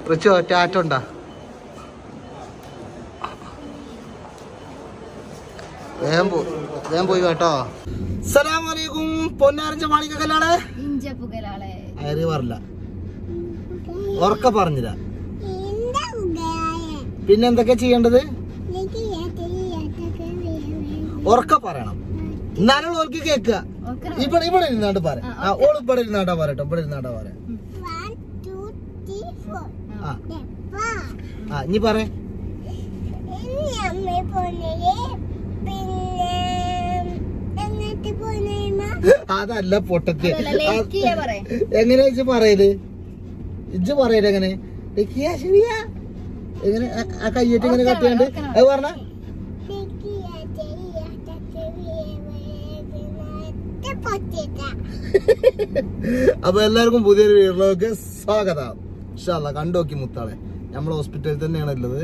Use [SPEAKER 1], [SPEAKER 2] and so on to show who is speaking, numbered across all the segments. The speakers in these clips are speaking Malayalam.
[SPEAKER 1] റിച്ചോ ടാറ്റ ഉണ്ടാ വേഗം പോ വേഗം പോയി കേട്ടോ സലാമലൈക്കും പൊന്നാരഞ്ച മാളികല്ലാളെ
[SPEAKER 2] ഇഞ്ചപ്പുകലാളെ
[SPEAKER 1] അയറി പറഞ്ഞില്ല ഉറക്ക പറഞ്ഞില്ല പിന്നെ എന്തൊക്കെ ചെയ്യേണ്ടത് ഉറക്ക പറയണം എന്നാലും ഓൾക്ക് കേക്കുക ഇവിടെ ഇവിടെ ഇരുന്നാണ്ട് പറ ആ ഓള് ഇവിടെ ഇരുന്നാണ്ടാ പറയട്ടോ ഇവിടെ ഇരുന്നാണ്ടാ പറയാം ആ ആ ഇനി പറ അതല്ല പൊട്ടത്തി എങ്ങനെ ഇജ്ജ് പറയല് ഇജ്ജ് പറയല് എങ്ങനെ ലക്കിയ ശരിയാ എങ്ങനെ ആ- ആ കയ്യേറ്റ് ഇങ്ങനെ കത്തിയാണ്ട് അത് പറഞ്ഞ അപ്പൊ എല്ലാവർക്കും പുതിയൊരു വീട്ടിലേക്ക് സ്വാഗതം ഇഷ്ടല്ല കണ്ടോക്കി മുത്താളെ നമ്മൾ ഹോസ്പിറ്റലിൽ തന്നെയാണ് ഉള്ളത്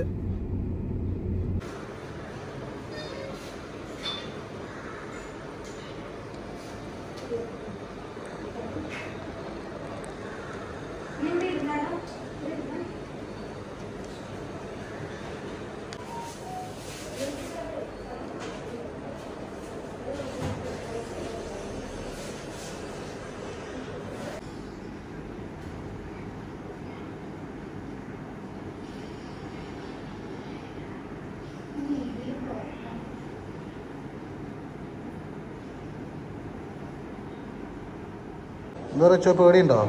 [SPEAKER 1] എന്താ വെച്ചോ പേടിയുണ്ടോ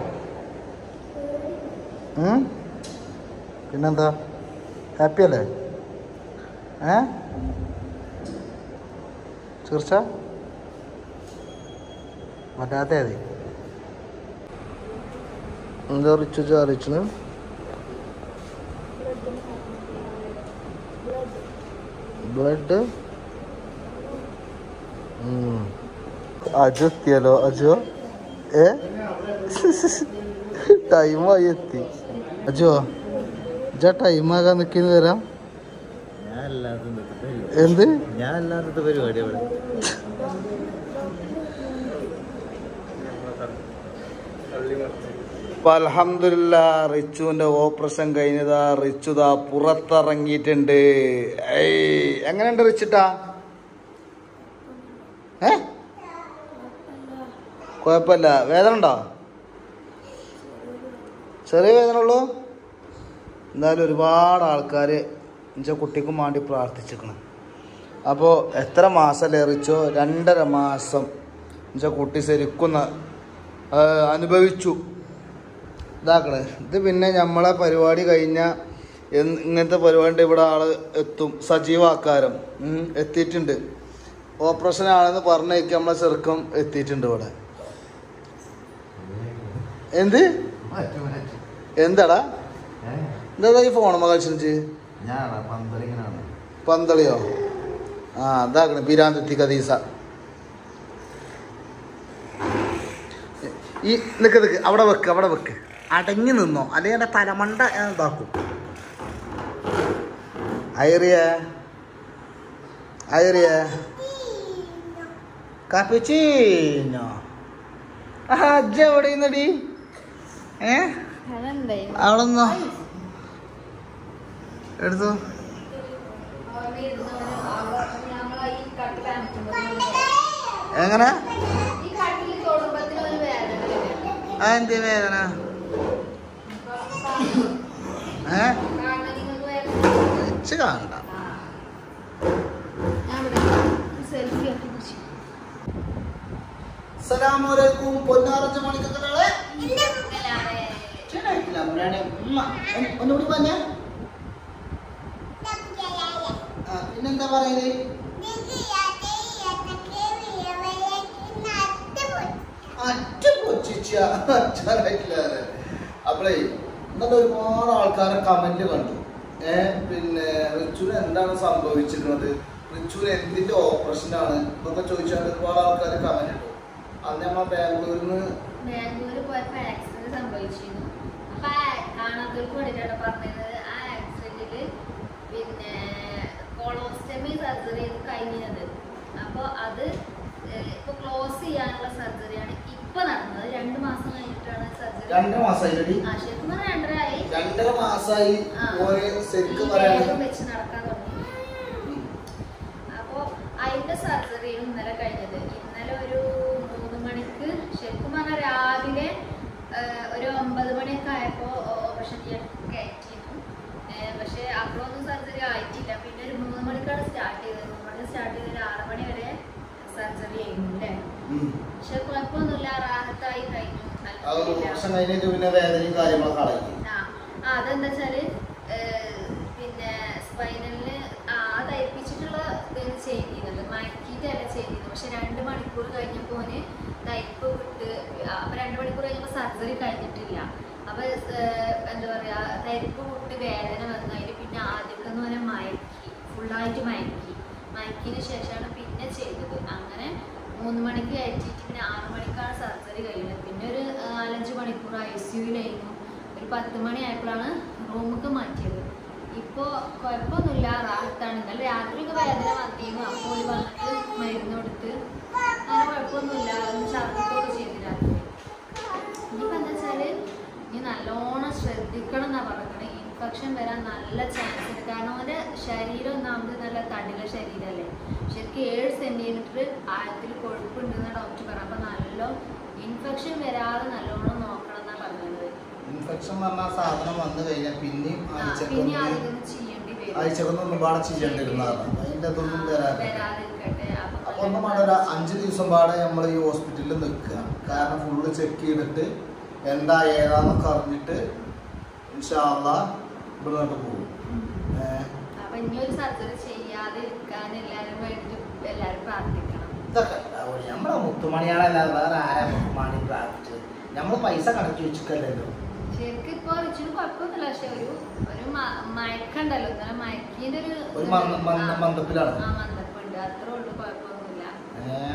[SPEAKER 1] ഉം? പിന്നെന്താ ഹാപ്പി അല്ലേ ഏ തീർച്ച മറ്റാത്ത മതി എന്താ റിച്ചു അറിയിച്ചു ബ്ലഡ് അജു എത്തിയല്ലോ അജു ഏ ടൈമായി എത്തി അജോ ഇജ ടൈമാകാൻ നിൽക്കുന്ന വരാം
[SPEAKER 3] ഞാൻ അല്ലാത്ത
[SPEAKER 1] എന്ത്
[SPEAKER 3] ഞാൻ അല്ലാത്ത പരിപാടി അവിടെ
[SPEAKER 1] ഇപ്പൊ അൽഹംദുലില്ല റിച്ചുവിന്റെ ഓപ്പറേഷൻ കഴിഞ്ഞതാ റിച്ചുതാ പുറത്തിറങ്ങിയിട്ടുണ്ട് ഏയ് എങ്ങനെയുണ്ട് റിച്ചിട്ടാ ഏ കുഴപ്പമില്ല വേദന ഉണ്ടോ ചെറിയ വേദന ഉള്ളൂ എന്തായാലും ഒരുപാട് ആൾക്കാർ എന്നുവെച്ചാൽ കുട്ടിക്കും വേണ്ടി പ്രാർത്ഥിച്ചിരിക്കണം അപ്പോൾ എത്ര മാസം റിച്ചോ രണ്ടര മാസം എന്നുവെച്ചാൽ കുട്ടി ശരിക്കും ന- ആ, അനുഭവിച്ചു ഇതാക്കണേ ഇത് പിന്നെ നമ്മളെ പരിപാടി കഴിഞ്ഞ ഇങ്ങനത്തെ പരിപാടി ഇവിടെ ആള് എത്തും സജീവാക്കാരം ഉം, എത്തിയിട്ടുണ്ട് ഓപ്പറേഷൻ ആണെന്ന് പറഞ്ഞേക്ക് നമ്മളെ ചെറുക്കം എത്തിയിട്ടുണ്ട് ഇവിടെ എന്ത് എന്താടാ എന്താ ഈ ഫോണുമ്മ കളിച്ചു
[SPEAKER 3] ഞാനാ പന്തലിങ്ങനാണ്
[SPEAKER 1] പന്തളിയോ ആ ഇതാക്കണേ പിരാന്തെത്തി കദീസ ഈ നിക്ക് നിക്ക് അവിടെ വെക്ക് അവിടെ വെക്ക് അടങ്ങി നിന്നോ അല്ലെങ്കിൽ എൻ്റെ തലമണ്ട ഞാൻ ഇതാക്കും ഐറിയ ഐറിയ കാപ്പിച്ചീനോ ആ അജ്ജ എവിടെ നിന്നടി ഏ അവിടെ നിന്നോ എടുത്തോ എങ്ങനെ അതെന്ത് വേദന ഏ ഇച്ച് കാണണ്ട സലാമലൈക്കും പൊന്നാറഞ്ച് മണിക്കൊക്കെ ഒന്നുകൂടി പറഞ്ഞ പിന്നെന്താ പറയല് അറ്റ പൊച്ചിച്ച അച്ഛനായിട്ടില്ലാതെ അപ്പളേ ഇന്നത്തെ ഒരുപാട് ആൾക്കാരെ കമന്റ് കണ്ടു ഏ പിന്നെ റിച്ചുവിന് എന്താണ് സംഭവിച്ചിരിക്കുന്നത് റിച്ചുവിന് എന്തിന്റെ ഓപ്പറേഷൻ ആണ് എന്നൊക്കെ ചോദിച്ചാൽ ഒരുപാട് ആൾക്കാർ കമന്റ് ഇട്ടു അന്ന് നമ്മ ബാംഗ്ലൂരിൽ നിന്ന്
[SPEAKER 2] ബാംഗ്ലൂര് പോയപ്പോ ആക്സിഡന്റ് സംഭവിച്ചിരുന്നു അപ്പൊ ആ കാണാത്തവർക്ക് വേണ്ടിയിട്ടാണ് പറഞ്ഞത് ആ ആക്സിഡന്റില് പിന്നെ കൊളോസ്റ്റമി സർജറി കഴിഞ്ഞത് അപ്പൊ അത് ഏഹ്, ഇപ്പൊ ക്ലോസ് ചെയ്യാനുള്ള സർജറിയാണ് ഇപ്പൊ നടന്നത് രണ്ടു മാസം കഴിഞ്ഞിട്ടാണ് സർജറി
[SPEAKER 1] രണ്ട് മാസമായി
[SPEAKER 2] ആ ശരിക്കും പറഞ്ഞാൽ രണ്ടര ആയി
[SPEAKER 1] രണ്ട് രണ്ടര മാസമായി
[SPEAKER 2] ആ.
[SPEAKER 1] ഓരെ ശരിക്കും
[SPEAKER 2] ഈ
[SPEAKER 1] പറയാൻ
[SPEAKER 2] വേഗം വെച്ച് നടക്കാൻ തുടങ്ങി അപ്പോ അതിന്റെ സർജറിയും ഇന്നലെ കഴിഞ്ഞത് ഇന്നലെ ഒരു മൂന്ന് മണിക്ക് ശരിക്കും പറഞ്ഞാൽ രാവിലെ ആ, ഒരു ഒമ്പത് മണിയൊക്കെ ആയപ്പോ ഓപ്പറേഷൻ ചെയ്യാൻ കയറ്റിയിരുന്നു പക്ഷെ അപ്പോഴൊന്നും സർജറി ആയിട്ടില്ല പിന്നെ ഒരു മൂന്ന് മണിക്കാണ് സ്റ്റാർട്ട് ചെയ്തത് മൂന്ന് മണിക്ക് സ്റ്റാർട്ട് ചെയ്ത് ഒരു ആറ് മണി വരെ സർജറി ആയിരുന്നു അല്ലേ
[SPEAKER 1] ഉം.
[SPEAKER 2] പക്ഷെ കുഴപ്പമൊന്നുമില്ല റാഹത്തായി കഴിഞ്ഞു
[SPEAKER 1] അത്
[SPEAKER 2] അൽഹംദുലില്ലാ.
[SPEAKER 1] വർഷം കഴിഞ്ഞിട്ട് പിന്നെ വേദനയും കാര്യങ്ങളൊക്കെ അടങ്ങി
[SPEAKER 2] ആ ആ, അതെന്താ വെച്ചാല് ഏഹ്, പിന്നെ സ്പൈനലിന് ആ തയ്പ്പിച്ചിട്ടുള്ള ഇതാണ് ചെയ്തിരുന്നത് മയക്കിയിട്ടല്ല ചെയ്തിരുന്നത് പക്ഷെ രണ്ട് മണിക്കൂർ കഴിഞ്ഞപ്പോന് തയ്പ്പ് വിട്ട് അപ്പൊ രണ്ട് മണിക്കൂർ കഴിഞ്ഞപ്പോ സർജറി കഴിഞ്ഞിട്ടില്ല അപ്പൊ ഏഹ്, എന്താ പറയാ തരിപ്പ് വിട്ട് വേദന വന്നു അതിന് പിന്നെ ആദ്യമൊക്കെ എന്ന് പറഞ്ഞാൽ മയക്കി ഫുള്ളായിട്ട് മയക്കി മയക്കിന് ശേഷമാണ് പിന്നെ ചെയ്തത് അങ്ങനെ മൂന്ന് മണിക്ക് കയറ്റിയിട്ട് പിന്നെ ആറ് മണിക്കാണ് സർജറി കഴിയുന്നത് പിന്നെ ഒരു ആ, നാലഞ്ച് മണിക്കൂർ ഐ സിയുലായിരുന്നു ഒരു പത്ത് മണി ആയപ്പോഴാണ് റൂമിക്ക് മാറ്റിയത് ഇപ്പോ കുഴപ്പമൊന്നുമില്ല റാഹത്താണ് ഇന്നലെ രാത്രിയൊക്കെ വേദന വന്നിരുന്നു അപ്പോൾ ഒരു വന്നിട്ട് മരുന്ന് കൊടുത്ത് അങ്ങനെ കുഴപ്പമൊന്നുമില്ല ഒന്ന് ഛർദ്ദിക്കുകയൊക്കെ ചെയ്തു രാത്രി ഇനിയിപ്പോ എന്താ വെച്ചാല് ഇനി നല്ലോണം ശ്രദ്ധിക്കണം എന്നാ പറഞ്ഞത് ഇൻഫെക്ഷൻ വരാൻ നല്ല ചാൻസ് ഉണ്ട് കാരണം അവന്റെ ശരീരം ഒന്നാമത് നല്ല തടില ശരീരമല്ലേ ശരിക്കും ഏഴ് സെന്റിമീറ്റർ ആഴത്തിൽ കൊഴുപ്പുണ്ടെന്ന് ഡോക്ടർ പറഞ്ഞു അപ്പൊ നല്ല ഇൻഫെക്ഷൻ വരാതെ നല്ലോണം നോക്കണം എന്നാ പറഞ്ഞത്
[SPEAKER 1] ഇൻഫെക്ഷൻ പറഞ്ഞ ആ സാധനം വന്നു കഴിഞ്ഞാൽ പിന്നെയും
[SPEAKER 2] ആ, പിന്നെ
[SPEAKER 1] ആഴ്ചക്കൊന്ന്
[SPEAKER 2] അതൊന്നും ചെയ്യേണ്ടി വരും
[SPEAKER 1] ആഴ്ചക്കൊന്ന് ഒരുപാട് ചെയ്യേണ്ടിരുന്നതാണ് അതിൻ്റെ അതൊന്നും തരാറില്ല
[SPEAKER 2] വരാതിരിക്കട്ടെ
[SPEAKER 1] അപ്പൊ ഒന്നും വേണ്ട ഒരു അഞ്ച് ദിവസം പാടെ നമ്മൾ ഈ ഹോസ്പിറ്റലിൽ നിൽക്കുക കാരണം ഫുള്ള് ചെക്ക് ചെയ്തിട്ട് എന്താ ഏതാന്നൊക്കെ അറിഞ്ഞിട്ട് ഇൻഷാല്ല ഇവിടുന്നോട്ട് പോകും ഏഹ്
[SPEAKER 2] അപ്പൊ ഇനി ഒരു സർജറി ചെയ്യാതെ ഇരിക്കാൻ എല്ലാരും വേണ്ടിട്ട് എല്ലാരും പ്രാർത്ഥിക്കണം
[SPEAKER 1] ഇതൊക്കെ ഉണ്ടാവും നമ്മളെ മുത്തുമണിയാണല്ലാതെ വേറെ ആരാ മുത്തുമണി പ്രാർത്ഥിച്ചത് നമ്മൾ പൈസ കടച്ചു വെച്ചിട്ടല്ലല്ലോ
[SPEAKER 2] ശരിക്കും ഇപ്പൊ റിച്ചിന് കുഴപ്പമൊന്നുമില്ല പക്ഷെ ഒരു ഒരു മ- മയക്കണ്ടല്ലോ ഇന്നലെ മയക്കിന്റെ ഒരു
[SPEAKER 1] ഒരു മന്ദ- മന്ദ-
[SPEAKER 2] ആ,
[SPEAKER 1] മന്ദപ്പിലാണ്.
[SPEAKER 2] ആ മന്ദപ്പുണ്ട് അത്രേ ഉള്ളൂ കുഴപ്പമൊന്നുമില്ല
[SPEAKER 1] ഏഹ്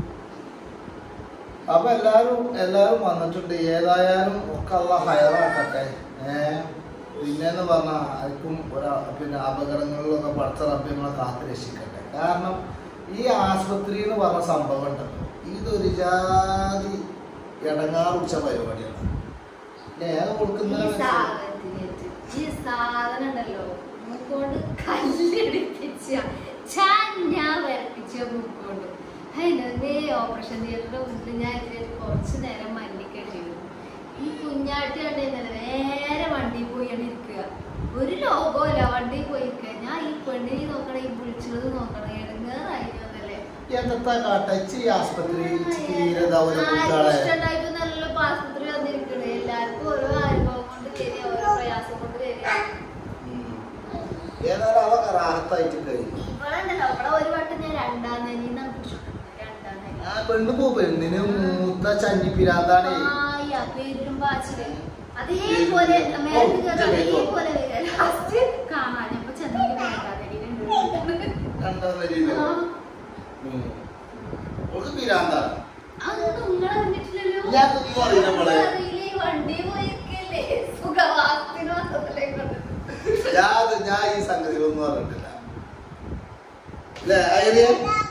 [SPEAKER 1] അപ്പൊ എല്ലാരും എല്ലാരും വന്നിട്ടുണ്ട് ഏതായാലും ഒക്കെ അള്ള ഹയറാക്കട്ടെ ഏഹ് പിന്നെന്ന് പറഞ്ഞാൽ ആർക്കും ഒരാ പിന്നെ അപകടങ്ങളിലൊക്കെ പഠിച്ച റബ്യങ്ങളെ കാത്ത് രക്ഷിക്കട്ടെ കാരണം ഈ ആശുപത്രി എന്ന് പറഞ്ഞ സംഭവം ഉണ്ടല്ലോ ഇതൊരു ജാതി ഇടങ്ങാറുച്ച പരിപാടിയാണ് അല്ലേ അത്
[SPEAKER 2] ഈ
[SPEAKER 1] കൊടുക്കുന്ന
[SPEAKER 2] സാധനത്തിനേറ്റ് ഈ സാധനം ഉണ്ടല്ലോ മൂക്കോണ്ട് കല്ലെടുപ്പിച്ച ചാഞ്ഞ വരപ്പിച്ച മൂക്കോണ്ട് അതിനെ ഓപ്പറേഷൻ തിയേറ്ററിന്റെ മുന്നിൽ ഞാൻ ഇതിൽ കുറച്ച് നേരം മല്ലിക്കട്ടിരുന്നു ഈ കുഞ്ഞാട്ടി കണ്ടിരുന്നല്ലോ നേരെ വണ്ടി പോയാണ് ഇരിക്കുക ഒരു ലോകോ അല്ല വണ്ടി പോയി ഇരിക്കുക ഞാൻ ഈ പെണ്ണിനെ നോക്കണം ഈ വിളിച്ചത് നോക്കണം ഇടങ്ങേറായി വന്നല്ലേ
[SPEAKER 1] എന്താ കാട്ടച്ച് ഈ ആശുപത്രി തീരെ ഇതാവൂല
[SPEAKER 2] ആർക്കും
[SPEAKER 1] കുട്ടികളെ
[SPEAKER 2] ഇഷ്ടമുണ്ടായിട്ടൊന്നല്ലല്ലോ ഇപ്പൊ ആശുപത്രി വന്നിരിക്കണേ എല്ലാവർക്കും ഓരോ അനുഭവം കൊണ്ട് വരിക ഓരോ പ്രയാസം കൊണ്ട് വരിക
[SPEAKER 1] ഉം. ഏതായാലും അവ റാഹത്തായിട്ട് കഴിഞ്ഞു
[SPEAKER 2] ഇവളുണ്ടല്ലോ അവളെ ഒരു വട്ടം ഞാൻ രണ്ടാം നനിന്നാണ് പിടിച്ചിട്ടുണ്ട് രണ്ടാം നനി
[SPEAKER 1] ആ പെണ്ണ് പോ പെണ്ണിന് മൂത്ത ചന്നിപ്പിരാന്താണ്
[SPEAKER 2] ആയ പേരും പാച്ചില് അതേപോലെ മേലേക്ക് കയറാൻ അതേപോലെ വരിക ലാസ്റ്റ് കാണാഞ്ഞപ്പോ ചെന്നൈക്ക് രണ്ടാം നനിയിലുണ്ട്
[SPEAKER 1] രണ്ടാം നിലയില് ഉം. ഓൾക്ക് പിരാന്താണ്
[SPEAKER 2] അതൊന്നും നിങ്ങളെ കണ്ടിട്ടില്ലല്ലോ
[SPEAKER 1] ഞാൻ ഇതൊന്നും അറിയില്ല മോളെ.
[SPEAKER 2] അറിയില്ല, ഈ വണ്ടി പോയിരിക്കല്ലേ സുഖവാസത്തിന് വന്നതല്ലേ കൊണ്ട്
[SPEAKER 1] ഞാൻ ഞാൻ ഈ സംഗതികളൊന്നും അറിഞ്ഞിട്ടില്ല അല്ലേ അയ്യ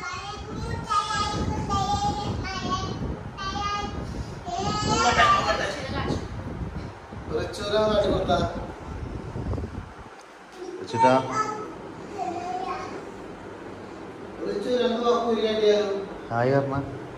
[SPEAKER 1] റിച്ചൂരാ കാട്ടിക്കൊണ്ട
[SPEAKER 3] വെച്ചിട്ടാ
[SPEAKER 1] റിച്ചു രണ്ട് വാക്ക് ഉരിയാണ്ടിയാലും
[SPEAKER 3] ഹായ് പറഞ്ഞ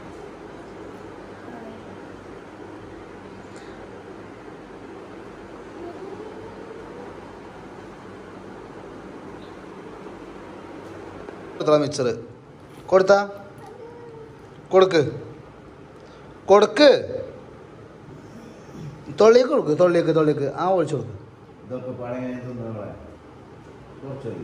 [SPEAKER 1] കൊടുത്ത മിച്ചർ കൊടുത്ത കൊടുക്ക് കൊടുക്ക് തൊള്ളിക്ക് കൊടുക്ക് തൊള്ളിക്ക് തൊള്ളിക്ക് ആ ഒഴിച്ചു കൊടുക്ക്
[SPEAKER 3] ഇതൊക്കെ പഴയ തിന്നോളെ കുറച്ച്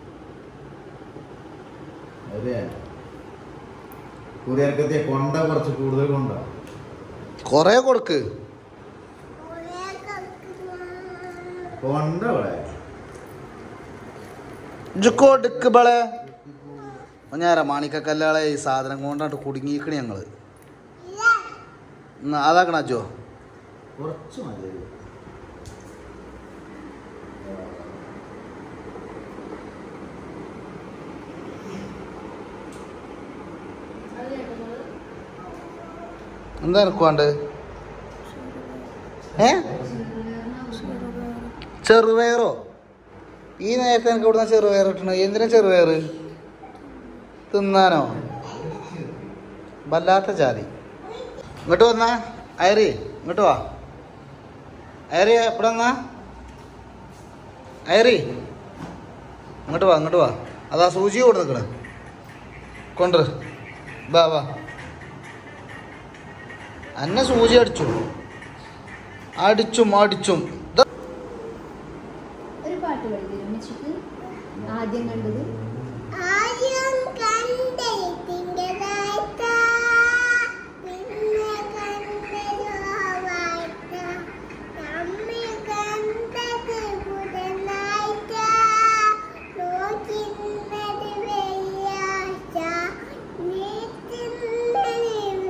[SPEAKER 3] അതെ കുടിയർക്കത്തെ കൊണ്ട കുറച്ച് കൂടുതൽ കൊണ്ട
[SPEAKER 1] കൊറേ കൊടുക്ക്
[SPEAKER 3] കൊണ്ട ഇവിടെ
[SPEAKER 1] ഇജ്ജ് കൊടുക്ക് ബളെ ഞാനാ മാണിക്കക്കല്ലാളെ ഈ സാധനം കൊണ്ടാട്ട് കുടുങ്ങിക്കണ് ഞങ്ങള് എന്നാ അതാക്കണ അജോ
[SPEAKER 3] കുറച്ച് മതി
[SPEAKER 2] അത് കേട്ടത്
[SPEAKER 1] എന്താ എനക്ക് വേണ്ട ഏ ചെറുപയറോ ഈ നേരത്തെ എനിക്ക് ഇവിടുന്ന് ചെറുപയർ കിട്ടണത് എന്തിനാ ചെറുപയർ തിന്നാനോ വല്ലാത്ത ജാതി ഇങ്ങോട്ട് വന്നാ അയറി ഇങ്ങോട്ട് വാ അയറി എവിടെ വന്നാ അയറി ഇങ്ങോട്ട് വാ ഇങ്ങോട്ട് വാ അതാ സൂചി കൊണ്ട് നിൽക്കണ കൊണ്ടു വാ വാ അന്നെ സൂചി അടിച്ചു അടിച്ചും അടിച്ചും ദാ.
[SPEAKER 2] ഒരു പാട്ട് കളിക്കും ഉമ്മച്ചിക്ക് ആദ്യം കണ്ടത്
[SPEAKER 4] ആദ്യം കണ്ടേ തിങ്കളാഴ്ച പിന്നെ കണ്ടത് ചൊവ്വാഴ്ച നമ്മെ കണ്ടത് ബുധനാഴ്ച നോക്കുന്നത് വെള്ളിയാഴ്ച നീ തിന്നത്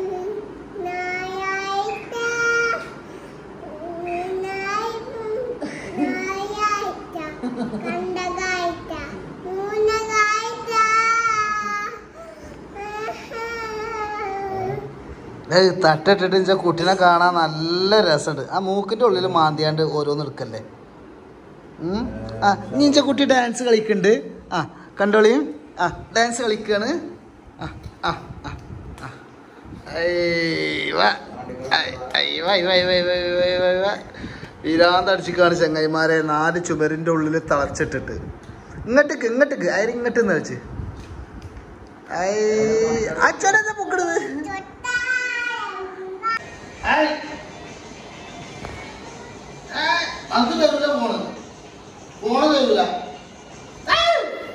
[SPEAKER 4] ഞായറാഴ്ച ഞായറാഴ്ച കണ്ടകാഴ്ച മൂന്നകാഴ്ച
[SPEAKER 1] ഏയ് തട്ടിട്ടിട്ട് ഇഞ്ച കുട്ടീനെ കാണാൻ നല്ല രസമുണ്ട് ആ മൂക്കിൻ്റെ ഉള്ളിൽ മാന്തിയാണ്ട് ഓരോന്ന് എടുക്കല്ലേ ഉം. ആ നീഞ്ച കുട്ടി ഡാൻസ് കളിക്കുന്നുണ്ട് ആ കണ്ടോളിയും ആ ഡാൻസ് കളിക്കാണ് ആ ആ ആ ആ. ഏയ് വാ. ഐ, ഐ, വൈ, വൈ, വൈ, വൈ, വൈ, വൈ, വൈ. വീരാന്തടിച്ചിക്കാണ് ചങ്ങായിമാരെ നാല് ചുമരിൻ്റെ ഉള്ളിൽ തളച്ചിട്ടിട്ട് ഇങ്ങോട്ടേക്ക് ഇങ്ങോട്ടേക്ക് അയരി ഇങ്ങോട്ട് നിന്ന് വെച്ച് ഐ അച്ഛനെന്താ പൊക്കിടുന്നത് ഐ. ഐ. അത് തരൂല ഫോണ് ഫോണ് തരൂല ഐ.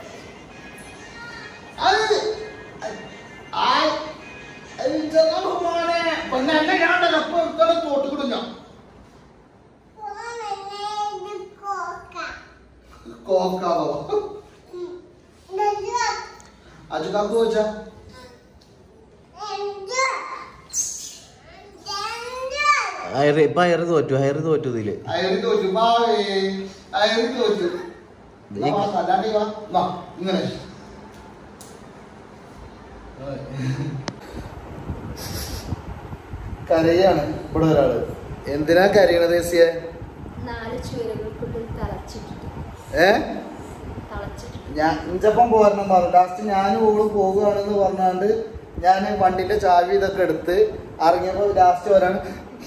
[SPEAKER 1] അത്. ഐ. ഐ, ചെറുക്കൻ മോനെ. പിന്നെ എന്നെ ഞാൻ ഉണ്ടല്ലോ, ഇപ്പൊ ഇത്ര തോട്ടുകിടും ഞാൻ. കോക്കാവോ അജുക്കാക്ക് ചോദിച്ചാ
[SPEAKER 3] അയറ് ഇപ്പൊ അയറ് തോറ്റു അയറ് തോറ്റു ഇതില്
[SPEAKER 1] അയറി തോറ്റു ബാവേ അയറി തോറ്റു വാ, വാ, അല്ലാണ്ട് വാ വാ ഇങ്ങനെ കരയാണ് ഇവിടെ ഒരാള് എന്തിനാ കരയണത് ഏസിയെ
[SPEAKER 2] നാല് ചുവരുകൾക്കുള്ളിൽ തളച്ചിട്ടിട്ട്
[SPEAKER 1] ഏ
[SPEAKER 2] തളച്ചിട്ടിട്ട്
[SPEAKER 1] ഞാൻ ഇഞ്ചപ്പം പോരണം പറഞ്ഞു ലാസ്റ്റ് ഞാനും ഓളും പോകുകയാണെന്ന് പറഞ്ഞാണ്ട് ഞാൻ വണ്ടിന്റെ ചാവി ഇതൊക്കെ എടുത്ത് ഇറങ്ങിയപ്പോ ലാസ്റ്റ് വരാണ്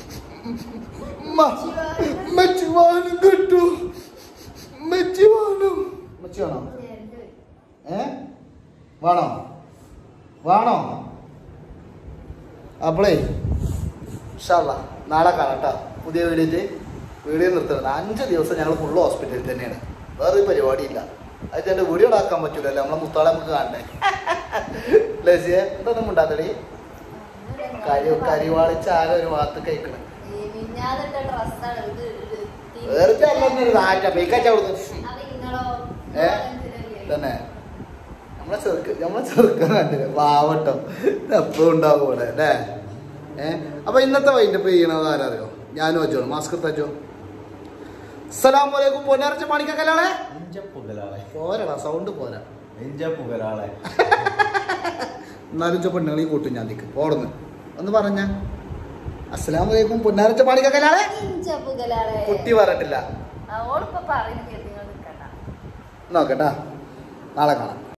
[SPEAKER 1] മെച്ചുവാനും കിട്ടു മെച്ചുവാനും മെച്ചു വേണോ ഏ വേണോ വേണോ അപ്പളേ ഇൻഷാല്ലാ നാളെ കാണാം പുതിയ വീഡിയോയിട്ട് വീഡിയോ നിർത്തണം അഞ്ച് ദിവസം ഞങ്ങൾ ഫുള്ള് ഹോസ്പിറ്റലിൽ തന്നെയാണ് വേറെ ഒരു പരിപാടിയില്ല അത് എൻ്റെ വീഡിയോ ഇടാക്കാൻ പറ്റൂലല്ലോ നമ്മളെ മുത്താളെ നമുക്ക് കാണണ്ടേ ലസിയെ എന്തൊന്നും ഉണ്ടാത്തടി കരി കരിവാളിച്ച് ആരോ ഒരു ഭാഗത്ത് കഴിക്കണം
[SPEAKER 2] മിഞ്ഞാതിട്ട ഡ്രസ്സാണ് ഇത് ഇത് തീ-
[SPEAKER 1] വേറെ അല്ലൊരു നാറ്റ മേക്കച്ച അവിടുന്ന്
[SPEAKER 2] അത് നിങ്ങളോ
[SPEAKER 1] ഏ?
[SPEAKER 2] നിങ്ങളെന്തിനല്ലേ?
[SPEAKER 1] തന്നെ നമ്മളെ ചെറുക്ക നമ്മളെ ചെറുക്കാൻ കണ്ടില്ല പാവട്ടോ എപ്പോഴും ഉണ്ടാവും ഇവിടെ അല്ലേ ഏ അപ്പൊ ഇന്നത്തെ വൈൻഡപ്പ് ചെയ്യണത് ആരറിയോ ഞാനും വെച്ചോ മാസ്ക് തച്ചോ അസ്സലാമലൈക്കും പൊന്നാർച്ച മാണിക്കല്ലാളെ
[SPEAKER 3] ഇഞ്ച പുകലാളെ
[SPEAKER 1] പോരടാ സൗണ്ട് പോരാ
[SPEAKER 3] ഇഞ്ച പുകലാളെ
[SPEAKER 1] എന്നാലും ചോ പെണ്ണുങ്ങളീ കൂട്ടും ഞാൻ നിൽക്കും പോടുന്നു ഒന്ന് പറഞ്ഞ അസ്സലാമലൈക്കും പൊന്നാർച്ച മാണിക്കല്ലാളെ
[SPEAKER 2] ഇഞ്ച പുകലാളെ
[SPEAKER 1] കുട്ടി പറഞ്ഞിട്ടില്ല
[SPEAKER 2] ഓളിപ്പോ പറയുന്നത് നിങ്ങൾ നിൽക്കണ്ട
[SPEAKER 1] നോക്കട്ടാ നാളെ കാണാം